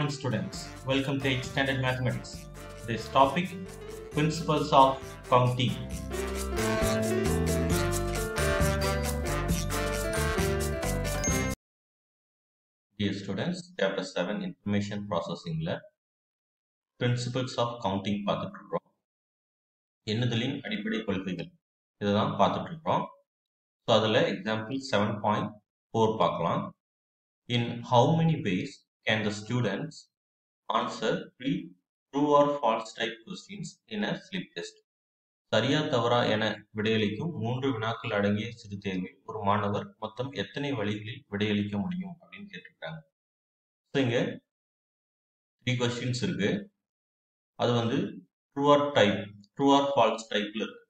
morning, students. Welcome to 8th Standard Mathematics. This topic Principles of Counting. Dear students, Chapter 7 Information Processingல Principles of Counting பார்த்துட்டு இருக்கோம் எண்ணுதலின் அடிப்படை கொள்கைகள் இதை தான் பார்த்துட்டு இருக்கோம் ஸோ அதில் எக்ஸாம்பிள் செவன் பாயிண்ட் ஃபோர் பார்க்கலாம் in how many ways can the students answer three true or false type questions in a slip test சரியா தவறா என விடையளிக்கும் மூன்று வினாக்கள் அடங்கிய சிறு தேர்வில் ஒரு மாணவர் மொத்தம் எத்தனை வழிகளில் விடையளிக்க முடியும் அப்படின்னு கேட்டிருக்காங்க ஸோ இங்க த்ரீ கொஸ்டின்ஸ் இருக்கு அது வந்து true or type true or false டைப்ல இருக்கு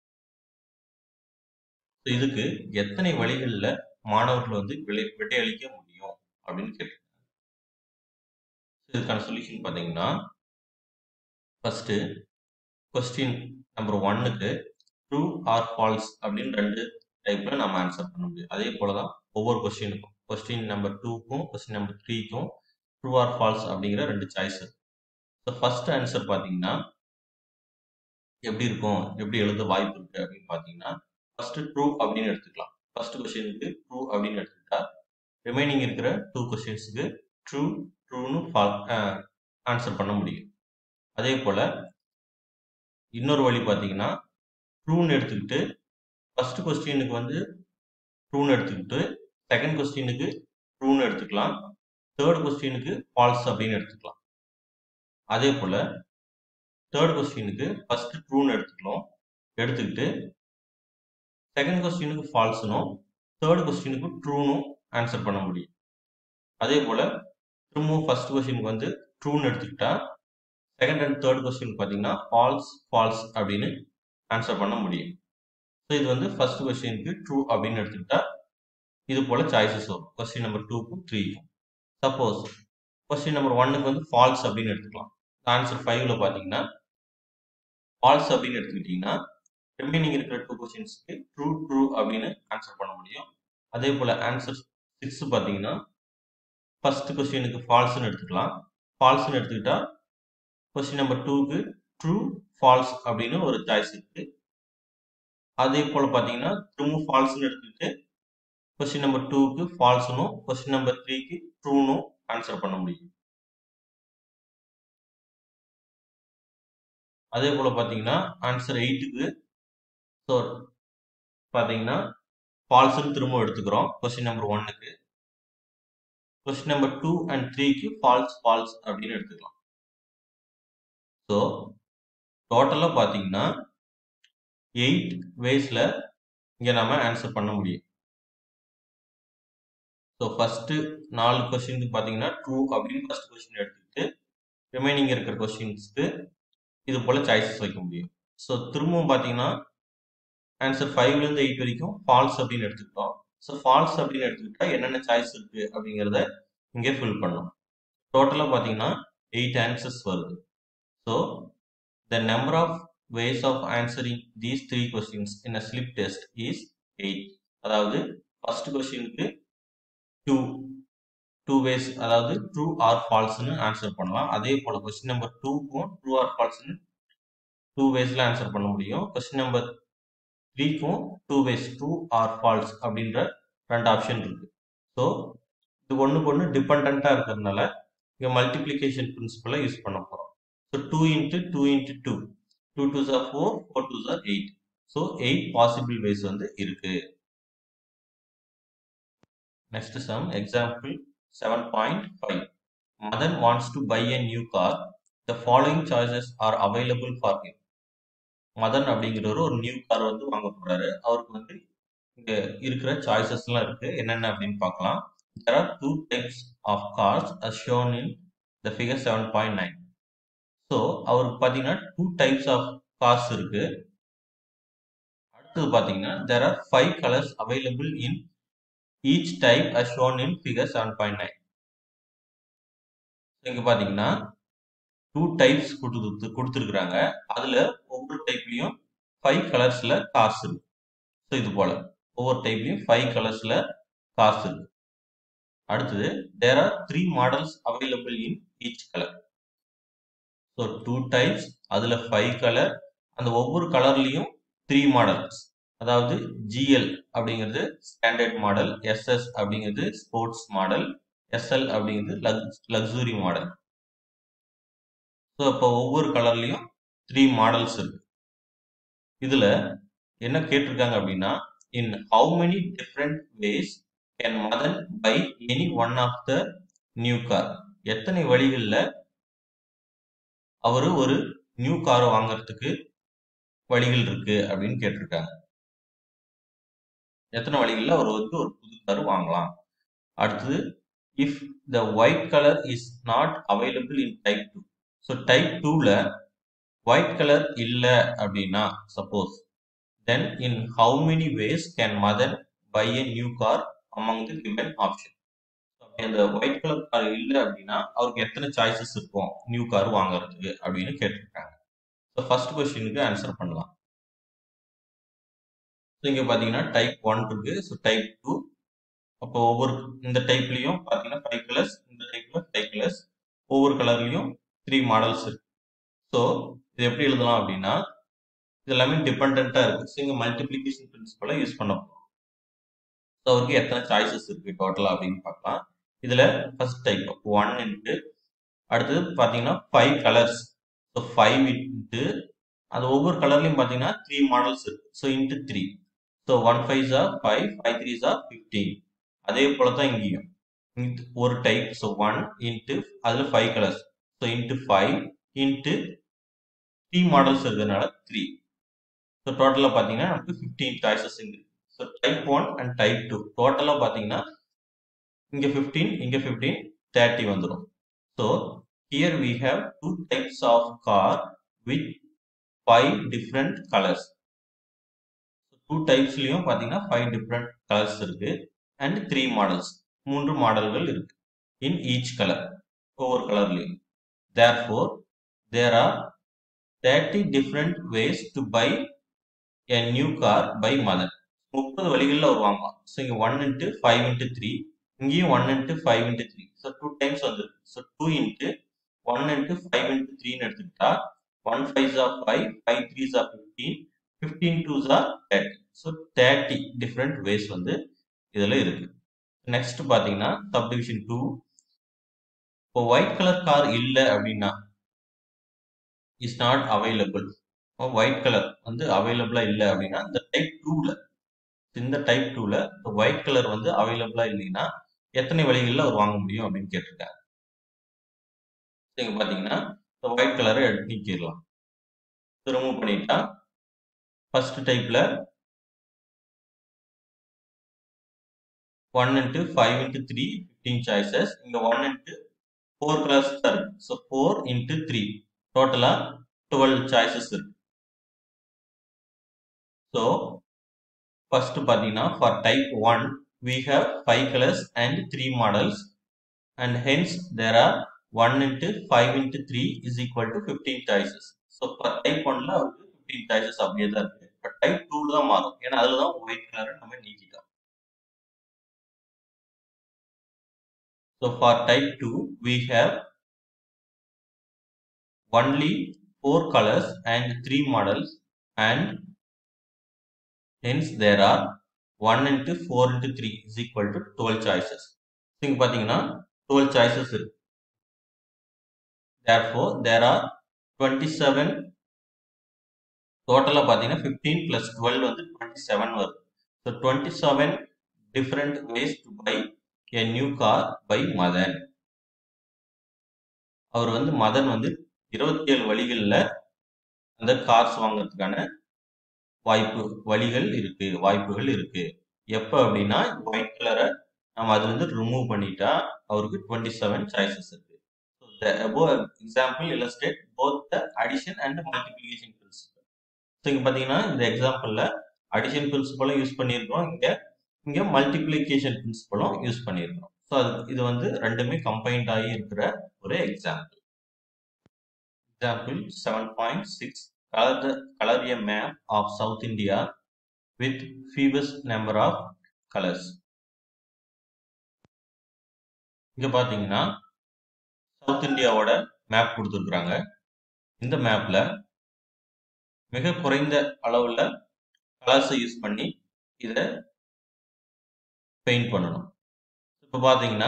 ஸோ இதுக்கு எத்தனை வழிகளில் மாணவர்கள் வந்து விளை விடையளிக்க முடியும் அப்படின்னு கேட்டிருக்காங்க இதுக்கான சொல்யூஷன் பார்த்தீங்கன்னா ஃபர்ஸ்ட் கொஸ்டின் நம்பர் ஒன்னுக்கு ட்ரூ ஆர் ஃபால்ஸ் அப்படின்னு ரெண்டு டைப்ல நம்ம ஆன்சர் பண்ண முடியும் அதே போல தான் ஒவ்வொரு கொஸ்டினுக்கும் கொஸ்டின் நம்பர் டூக்கும் கொஸ்டின் நம்பர் த்ரீக்கும் ட்ரூ ஆர் ஃபால்ஸ் அப்படிங்கிற ரெண்டு சாய்ஸ் இருக்கு ஸோ ஃபர்ஸ்ட் ஆன்சர் பார்த்தீங்கன்னா எப்படி இருக்கும் எப்படி எழுத வாய்ப்பு இருக்கு அப்படின்னு பார்த்தீங்கன்னா ஃபர்ஸ்ட் ட்ரூ அப்படின்னு எடுத்துக்கலாம் ஃபர்ஸ்ட் கொஸ்டினுக்கு ட்ரூ அப்படின்னு எடுத்துக்கிட்டா ரிமைனிங் இருக்கிற டூ கொஸ்டின்ஸுக்கு ட்ரூ ட்ரூன்னு ஆன்சர் பண்ண முடியும் அதே போல இன்னொரு வழி பார்த்தீங்கன்னா ட்ரூன்னு எடுத்துக்கிட்டு ஃபர்ஸ்ட் கொஸ்டினுக்கு வந்து ட்ரூன்னு எடுத்துக்கிட்டு செகண்ட் கொஸ்டினுக்கு ட்ரூன்னு எடுத்துக்கலாம் தேர்ட் கொஸ்டினுக்கு ஃபால்ஸ் அப்படின்னு எடுத்துக்கலாம் அதே போல தேர்ட் கொஸ்டினுக்கு ஃபர்ஸ்ட் ட்ரூன்னு எடுத்துக்கலாம் எடுத்துக்கிட்டு செகண்ட் கொஸ்டினுக்கு ஃபால்ஸ்னும் தேர்ட் கொஸ்டினுக்கு ட்ரூனும் ஆன்சர் பண்ண முடியும் அதே போல திரும்பவும் ஃபர்ஸ்ட் கொஸ்டினுக்கு வந்து ட்ரூன்னு எடுத்துக்கிட்டா செகண்ட் அண்ட் தேர்ட் கொஸ்டின் பார்த்தீங்கன்னா ஃபால்ஸ் ஃபால்ஸ் அப்படின்னு ஆன்சர் பண்ண முடியும் ஸோ இது வந்து ஃபர்ஸ்ட் கொஸ்டினுக்கு ட்ரூ அப்படின்னு எடுத்துக்கிட்டா இது போல சாய்ஸஸ் வரும் கொஸ்டின் நம்பர் டூக்கும் த்ரீக்கும் சப்போஸ் கொஸ்டின் நம்பர் ஒன்னுக்கு வந்து ஃபால்ஸ் அப்படின்னு எடுத்துக்கலாம் ஆன்சர் ஃபைவ்ல பார்த்தீங்கன்னா ஃபால்ஸ் அப்படின்னு எடுத்துக்கிட்டிங்கன்னா ரிமைனிங் இருக்கிற டூ கொஸ்டின்ஸ்க்கு ட்ரூ ட்ரூ அப்படின்னு ஆன்சர் பண்ண முடியும் அதே போல் ஆன்சர் சிக்ஸ் பார்த்தீங்கன்னா ஃபர்ஸ்ட் கொஸ்டினுக்கு ஃபால்ஸ்னு எடுத்துக்கலாம் ஃபால்ஸ்னு எடுத்துக்கிட்டா கொஸ்டின் நம்பர் டூக்கு ட்ரூ ஃபால்ஸ் அப்படின்னு ஒரு சாய்ஸ் இருக்கு அதே போல் பார்த்தீங்கன்னா ட்ரூ ஃபால்ஸ்னு எடுத்துக்கிட்டு கொஸ்டின் நம்பர் டூக்கு ஃபால்ஸ்னும் கொஸ்டின் நம்பர் த்ரீக்கு ட்ரூனும் ஆன்சர் பண்ண முடியும் அதே போல் பார்த்தீங்கன்னா ஆன்சர் எயிட்டுக்கு ஸோ பார்த்தீங்கன்னா ஃபால்ஸ்னு திரும்ப எடுத்துக்கிறோம் கொஸ்டின் நம்பர் ஒன்னுக்கு கொஸ்டின் நம்பர் டூ அண்ட் த்ரீக்கு ஃபால்ஸ் ஃபால்ஸ் அப்படின்னு எடுத்துக்கலாம் ஸோ டோட்டலாக பார்த்தீங்கன்னா எயிட் வேஸில் இங்கே நம்ம ஆன்சர் பண்ண முடியும் ஸோ ஃபஸ்ட்டு நாலு கொஸ்டினுக்கு பார்த்தீங்கன்னா ட்ரூ அப்படின்னு ஃபஸ்ட் கொஸ்டின் எடுத்துக்கிட்டு ரிமைனிங் இருக்கிற கொஸ்டின்ஸ்க்கு இது போல் சாய்ஸஸ் வைக்க முடியும் ஸோ திரும்பவும் பார்த்தீங்கன்னா ஆன்சர் ஃபைவ்லேருந்து எயிட் வரைக்கும் ஃபால்ஸ் அப்படின்னு எடுத்துக்கிட்டோம் ஸோ ஃபால்ஸ் அப்படின்னு எடுத்துக்கிட்டா என்னென்ன சாய்ஸ் இருக்குது அப்படிங்கிறத இங்கே ஃபில் பண்ணோம் டோட்டலாக பார்த்தீங்கன்னா எயிட் ஆன்சர்ஸ் வருது so the number of ways of answering these three questions in a slip test is eight அதாவது ஃபர்ஸ்ட் கொஸ்டினுக்கு டூ டூ வேஸ் அதாவது ட்ரூ ஆர் ஃபால்ஸ்னு ஆன்சர் பண்ணலாம் அதே போல் கொஸ்டின் நம்பர் டூக்கும் ட்ரூ ஆர் ஃபால்ஸ்னு டூ வேஸில் ஆன்சர் பண்ண முடியும் கொஸ்டின் நம்பர் த்ரீக்கும் two ways true or false அப்படின்ற ரெண்டு ஆப்ஷன் இருக்கு ஸோ இது ஒன்றுக்கு ஒன்று டிபெண்ட்டாக இருக்கிறதுனால இங்கே மல்டிப்ளிகேஷன் பிரின்சிபலை யூஸ் பண்ண போகிறோம் so two into two into two two two சார் ஃபோர் ஃபோர் டூ சார் eight so eight possible ways வந்து இருக்கு next sum example seven point five Madan wants to buy a new car the following choices are available for him Madan அப்படிங்கிறவர் ஒரு new car வந்து வாங்க போறாரு அவருக்கு வந்து இங்க இருக்கிற சாய்ஸஸ்லாம் இருக்கு என்னென்ன அப்படின்னு பார்க்கலாம் there are two types of cars as shown in the figure 7.9 so அவருக்கு பார்த்தீங்கன்னா டூ டைப்ஸ் ஆஃப் கார்ஸ் இருக்கு அடுத்தது பார்த்தீங்கன்னா there are five colours available in each type as shown in figure 7.9 இங்க பார்த்தீங்கன்னா டூ டைப்ஸ் கொடுத்து கொடுத்துருக்குறாங்க அதுல ஒவ்வொரு டைப்லயும் ஃபைவ் கலர்ஸ்ல காசு இருக்கு ஸோ இது போல ஒவ்வொரு டைப்லயும் ஃபைவ் கலர்ஸ்ல காசு இருக்கு அடுத்தது there are three models available in each colour so two types அதில் ஃபைவ் கலர் அந்த ஒவ்வொரு கலர்லையும் த்ரீ மாடல்ஸ் அதாவது ஜிஎல் அப்படிங்கிறது ஸ்டாண்டர்ட் மாடல் எஸ்எஸ் அப்படிங்கிறது ஸ்போர்ட்ஸ் மாடல் எஸ்எல் அப்படிங்கிறது லக்ஸ் லக்ஸுரி மாடல் ஸோ இப்போ ஒவ்வொரு கலர்லையும் த்ரீ மாடல்ஸ் இருக்கு இதுல என்ன கேட்டிருக்காங்க அப்படின்னா in how many different ways can Madan buy any one of the new car எத்தனை வழிகளில் அவரு ஒரு நியூ காரை வாங்குறதுக்கு வழிகள் இருக்கு அப்படின்னு கேட்டிருக்காங்க எத்தனை வழிகளில் அவர் வந்து ஒரு புது கார் வாங்கலாம் அடுத்தது if the white colour is not available in type two so type டூவில் ஒயிட் கலர் இல்லை அப்படின்னா suppose then in how many ways can Madan buy a new car among the given option அந்த ஒயிட் கலர் கார் இல்லை அப்படின்னா அவருக்கு எத்தனை choices இருக்கும் new car வாங்குறதுக்கு அப்படின்னு கேட்டிருக்காங்க ஸோ ஃபர்ஸ்ட் கொஸ்டினுக்கு ஆன்சர் பண்ணலாம் ஸோ இங்கே பார்த்தீங்கன்னா டைப் ஒன் இருக்கு ஸோ டைப் டூ அப்போ ஒவ்வொரு இந்த டைப்லையும் பார்த்தீங்கன்னா ஃபைவ் கலர்ஸ் இந்த டைப்ல ஃபைவ் கலர்ஸ் ஒவ்வொரு கலர்லையும் த்ரீ மாடல்ஸ் இருக்கு ஸோ இது எப்படி எழுதலாம் அப்படின்னா இது எல்லாமே டிபெண்ட்டாக இருக்கு ஸோ இங்கே மல்டிப்ளிகேஷன் பிரின்சிபலை யூஸ் பண்ண போகிறோம் ஸோ அவருக்கு எத்தனை சாய்ஸஸ் இருக்கு டோட்டலாக அப்படின்னு பார்க்கலாம் இதில் ஃபர்ஸ்ட் டைப் ஒன் இன்ட்டு அடுத்தது பார்த்தீங்கன்னா five colours so five into அது ஒவ்வொரு கலர்லையும் பார்த்தீங்கன்னா த்ரீ மாடல்ஸ் இருக்கு so into three so one five ஜா ஃபைவ் ஃபைவ் த்ரீ ஜா ஃபிஃப்டீன் அதே போல தான் இங்கேயும் ஒரு டைப் ஸோ ஒன் இன்ட்டு அதில் five colours so into five into three models இருக்கிறதுனால த்ரீ ஸோ டோட்டலாக பார்த்தீங்கன்னா நமக்கு ஃபிஃப்டீன் சாய்ஸஸ் இருக்கு so type one and type two டோட்டலாக பார்த்தீங்கன்னா இங்கே ஃபிஃப்டீன் இங்கே ஃபிஃப்டீன் தேர்ட்டி வந்துடும் so here we have two types of car with five different colours two டைப்ஸ்லையும் பார்த்தீங்கன்னா ஃபைவ் டிஃப்ரெண்ட் கலர்ஸ் இருக்கு அண்ட் த்ரீ மாடல்ஸ் மூன்று மாடல்கள் இருக்கு இன் ஈச் கலர் ஒவ்வொரு கலர்லையும் therefore there are thirty different ways to buy a new car by Madan முப்பது வழிகளில் அவர் வாங்கலாம் ஸோ இங்கே one into five into three இங்கேயும் one into five into three so two times வந்துருக்கு so two into one into five into த்ரீன்னு எடுத்துக்கிட்டா one five are five five threes are fifteen fifteen twos are thirty so thirty different ways வந்து இதில் இருக்கு next பார்த்தீங்கன்னா subdivision two இப்போ white colour car இல்லை அப்படின்னா is not available white colour வந்து அவைலபிளா இல்லை அப்படின்னா இந்த டைப் டூல இந்த டைப் டூல இந்த ஒயிட் கலர் வந்து அவைலபிளா இல்லைன்னா எத்தனை வழிகளில் அவர் வாங்க முடியும் அப்படின்னு கேட்டிருக்காங்க நீங்க பாத்தீங்கன்னா இந்த ஒயிட் கலரை எடுத்து நீக்கிடலாம் ரிமூவ் பண்ணிட்டா ஃபர்ஸ்ட் டைப்ல one into five into three fifteen choices இங்க ஒன் இன்ட்டு ஃபோர் கலர்ஸ் தான் இருக்கு ஸோ ஃபோர் இன்ட்டு த்ரீ டோட்டலா டுவெல் சாய்ஸஸ் இருக்கு ஸோ ஃபர்ஸ்ட் பார்த்தீங்கன்னா for type one we have five colours and three models and hence there are one into five into three is equal to fifteen choices so for type ஒன்ல அவருக்கு fifteen choices அப்படியே தான் இருக்கு but type டூல தான் மாறும் ஏன்னா அதில் தான் ஒயிட் கலரை நம்ம நீக்கிட்டோம் so for type two we have only four colors and three models and hence there are 1 into 4 into 3 is equal to 12 choices. இங்க பாத்தீங்கன்னா 12 choices இருக்கு therefore there are 27 டோட்டலா பாத்தீங்கன்னா 15 plus 12 வந்து 27 வருது so 27 different ways to buy a new car by Madan அவர் வந்து மதன் வந்து இருபத்தி ஏழு வழிகளில் அந்த கார்ஸ் வாங்குறதுக்கான வாய்ப்பு வழிகள் இருக்கு வாய்ப்புகள் இருக்கு எப்போ அப்படின்னா ஒயிட் கலரை நம்ம அதுல இருந்து ரிமூவ் பண்ணிட்டா அவருக்கு டுவெண்ட்டி செவன் சாய்ஸஸ் இருக்கு example illustrate both the addition and multiplication principle so இங்கே பார்த்தீங்கன்னா இந்த எக்ஸாம்பிளில் அடிஷன் பிரின்சிபலும் யூஸ் பண்ணியிருக்கோம் இங்கே இங்கே மல்டிப்ளிகேஷன் பிரின்சிபலும் யூஸ் பண்ணியிருக்கோம் ஸோ அது இது வந்து ரெண்டுமே கம்பைன்ட் ஆகி இருக்கிற ஒரு example Example 7.6 color the color a map of South India with fewest number of colors. இங்க பாத்தீங்கன்னா சவுத் இந்தியாவோட மேப் கொடுத்துருக்குறாங்க இந்த மேப்ல மிக குறைந்த அளவுல கலர்ஸை யூஸ் பண்ணி இதை பெயிண்ட் பண்ணணும் இப்போ பார்த்தீங்கன்னா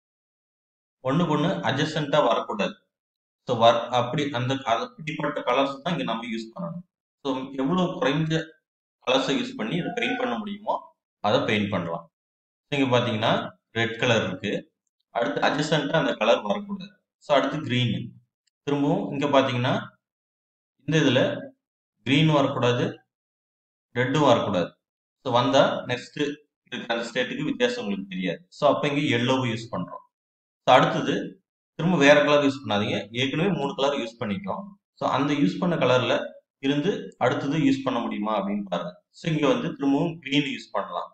ஒன்றுக்கு ஒன்று அட்ஜஸ்டண்ட்டாக வரக்கூடாது ஸோ வர் அப்படி அந்த அது அப்படிப்பட்ட கலர்ஸ் தான் இங்கே நம்ம யூஸ் பண்ணணும் ஸோ எவ்வளோ குறைஞ்ச கலர்ஸை யூஸ் பண்ணி இதை பெயிண்ட் பண்ண முடியுமோ அதை பெயிண்ட் பண்ணலாம் இங்கே பார்த்தீங்கன்னா ரெட் கலர் இருக்கு அடுத்து அட்ஜஸ்டண்ட்டாக அந்த கலர் வரக்கூடாது ஸோ அடுத்து க்ரீன் திரும்பவும் இங்கே பார்த்தீங்கன்னா இந்த இதில் க்ரீன் வரக்கூடாது ரெட்டும் வரக்கூடாது ஸோ வந்தால் நெக்ஸ்ட் இருக்கிற அந்த ஸ்டேட்டுக்கு வித்தியாசம் உங்களுக்கு தெரியாது ஸோ அப்போ இங்கே எல்லோவும் யூஸ் பண்ணுறோம் ஸோ அடுத்தது திரும்ப வேற கலர் யூஸ் பண்ணாதீங்க ஏற்கனவே மூணு கலர் யூஸ் பண்ணிட்டோம் ஸோ அந்த யூஸ் பண்ண கலர்ல இருந்து அடுத்தது யூஸ் பண்ண முடியுமா அப்படின்னு பாருங்க ஸோ இங்க வந்து திரும்பவும் க்ரீன் யூஸ் பண்ணலாம்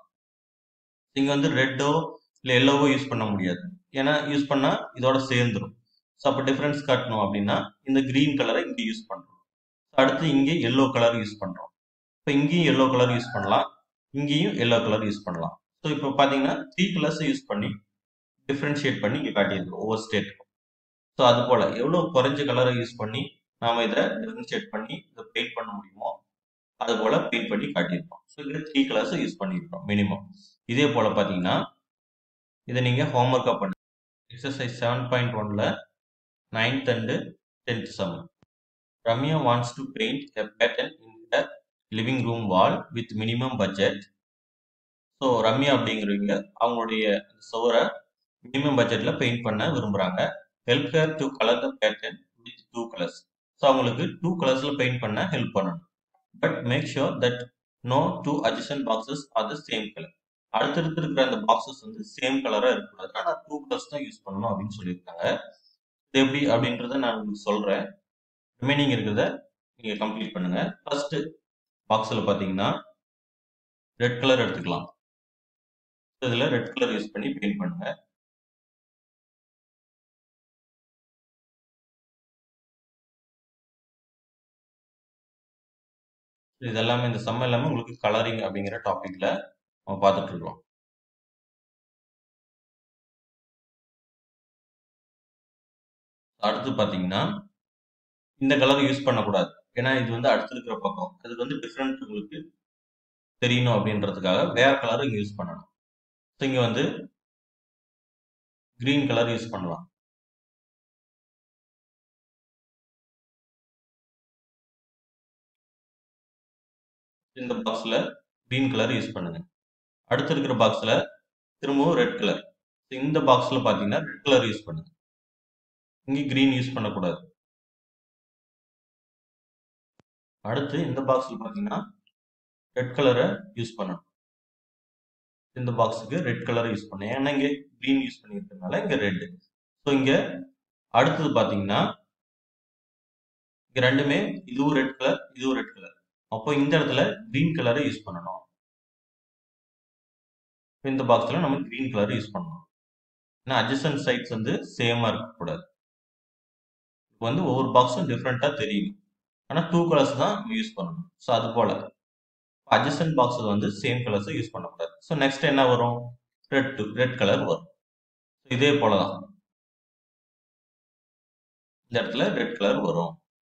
இங்க வந்து ரெட்டோ இல்லை எல்லோவோ யூஸ் பண்ண முடியாது ஏன்னா யூஸ் பண்ணா இதோட சேர்ந்துடும் ஸோ அப்போ டிஃபரன்ஸ் காட்டணும் அப்படின்னா இந்த க்ரீன் கலரை இங்கே யூஸ் பண்றோம் அடுத்து இங்கே எல்லோ கலர் யூஸ் பண்றோம் இப்போ இங்கேயும் எல்லோ கலர் யூஸ் பண்ணலாம் இங்கேயும் எல்லோ கலர் யூஸ் பண்ணலாம் ஸோ இப்போ பார்த்தீங்கன்னா த்ரீ கலர்ஸை யூஸ் பண்ணி டிஃப்ரென்ஷியேட் பண்ணி இங்கே காட்டியிருக்கோம் ஒவ்வொரு ஸ்டேட்டுக்கும் ஸோ அது போல் எவ்வளோ குறைஞ்ச கலரை யூஸ் பண்ணி நாம் இதை டிஃப்ரென்ஷியேட் பண்ணி இதை பெயிண்ட் பண்ண முடியுமோ அது போல் பெயிண்ட் பண்ணி காட்டியிருக்கோம் ஸோ இங்கே த்ரீ கலர்ஸை யூஸ் பண்ணியிருக்கோம் மினிமம் இதே போல் பார்த்தீங்கன்னா இதை நீங்கள் ஹோம்ஒர்க்காக பண்ணு எக்ஸசைஸ் செவன் பாயிண்ட் ஒனில் ninth and tenth sum Ramya wants to paint a pattern in the living room wall with minimum budget so Ramya அப்படிங்கிறவங்க அவங்களுடைய சுவரை மினிமம் பட்ஜெட்ல பெயிண்ட் பண்ண விரும்புறாங்க help her to colour the pattern with two colours so அவங்களுக்கு two கலர்ஸ்ல paint பண்ண help பண்ணணும் but make sure that no two adjacent boxes are the same colour அடுத்தடுத்து இருக்கிற அந்த பாக்ஸஸ் வந்து சேம் கலரா இருக்கக்கூடாது ஆனால் டூ கலர்ஸ் தான் யூஸ் பண்ணணும் அப்படின்னு சொல்லியிருக்காங்க இது எப்படி அப்படின்றத நான் உங்களுக்கு சொல்றேன் ரிமைனிங் இருக்கிறத நீங்க கம்ப்ளீட் பண்ணுங்க ஃபர்ஸ்ட் பாக்ஸில் பார்த்தீங்கன்னா ரெட் கலர் எடுத்துக்கலாம் இதில் ரெட் கலர் யூஸ் பண்ணி பெயிண்ட் பண்ணுங்க இது எல்லாமே இந்த சம் எல்லாமே உங்களுக்கு கலரிங் அப்படிங்கிற டாபிக்ல நம்ம பார்த்துட்டு இருக்கோம் அடுத்து பார்த்தீங்கன்னா இந்த கலர் யூஸ் பண்ணக்கூடாது ஏன்னா இது வந்து அடுத்து இருக்கிற பக்கம் அதுக்கு வந்து டிஃப்ரெண்ட் உங்களுக்கு தெரியணும் அப்படின்றதுக்காக வேற கலர் இங்கே யூஸ் பண்ணணும் ஸோ இங்கே வந்து கிரீன் கலர் யூஸ் பண்ணலாம் இந்த பாக்ஸில் க்ரீன் கலர் யூஸ் பண்ணுங்க அடுத்து இருக்கிற பாக்ஸில் திரும்பவும் ரெட் கலர் இந்த பாக்ஸில் பார்த்தீங்கன்னா ரெட் கலர் யூஸ் பண்ணுங்க இங்கே க்ரீன் யூஸ் பண்ணக்கூடாது அடுத்து இந்த பாக்ஸில் பார்த்தீங்கன்னா ரெட் கலரை யூஸ் பண்ணணும் இந்த பாக்ஸுக்கு ரெட் கலர் யூஸ் பண்ணேன் ஏன்னா இங்கே க்ரீன் யூஸ் பண்ணியிருக்கனால இங்கே ரெட் ஸோ இங்கே அடுத்தது பார்த்தீங்கன்னா இங்கே ரெண்டுமே இதுவும் ரெட் கலர் இதுவும் ரெட் கலர் அப்போ இந்த இடத்துல க்ரீன் கலரை யூஸ் பண்ணணும் இந்த பாக்ஸில் நம்ம க்ரீன் கலர் யூஸ் பண்ணணும் ஏன்னா அட்ஜஸ்டன் சைட்ஸ் வந்து சேமாக இருக்கக்கூடாது இப்போ வந்து ஒவ்வொரு பாக்ஸும் டிஃப்ரெண்ட்டாக தெரியும் ஆனால் டூ கலர்ஸ் தான் நம்ம யூஸ் பண்ணணும் ஸோ அது போல் அட்ஜஸ்டன் பாக்ஸில் வந்து சேம் கலர்ஸை யூஸ் பண்ணக்கூடாது ஸோ நெக்ஸ்ட் என்ன வரும் ரெட் டு ரெட் கலர் வரும் இதே போல தான் இந்த இடத்துல ரெட் கலர் வரும்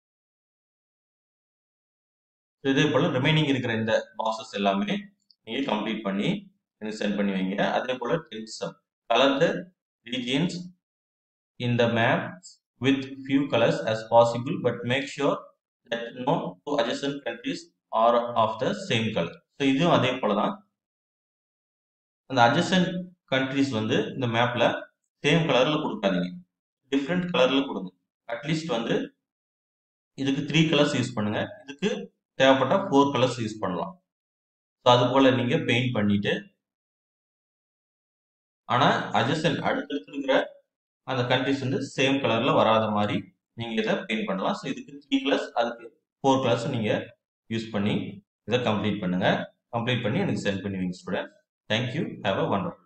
இதே போல ரிமைனிங் இருக்கிற இந்த பாக்ஸஸ் எல்லாமே நீங்க கம்ப்ளீட் பண்ணி எனக்கு சென்ட் பண்ணி வைங்க அதே போல tenth sum colour the regions in the map with few colours as possible but make sure that no two adjacent countries are of the same colour so இதுவும் அதே போல தான் அந்த adjacent countries வந்து இந்த மேப்ல சேம் கலர்ல கொடுக்காதீங்க டிஃப்ரெண்ட் கலர்ல கொடுங்க அட்லீஸ்ட் வந்து இதுக்கு த்ரீ கலர்ஸ் யூஸ் பண்ணுங்க இதுக்கு தேவைப்பட்டா ஃபோர் கலர்ஸ் யூஸ் பண்ணலாம் ஸோ அது போல நீங்க பெயிண்ட் பண்ணிட்டு ஆனா அட்ஜஸ்டன் அடுத்தடுத்து இருக்கிற அந்த கண்ட்ரிஸ் வந்து சேம் கலர்ல வராத மாதிரி நீங்க இதை பெயிண்ட் பண்ணலாம் ஸோ இதுக்கு த்ரீ கலர்ஸ் அதுக்கு ஃபோர் கலர்ஸ் நீங்க யூஸ் பண்ணி இதை கம்ப்ளீட் பண்ணுங்க கம்ப்ளீட் பண்ணி எனக்கு சென்ட் பண்ணி வைங்க student thank you have a wonderful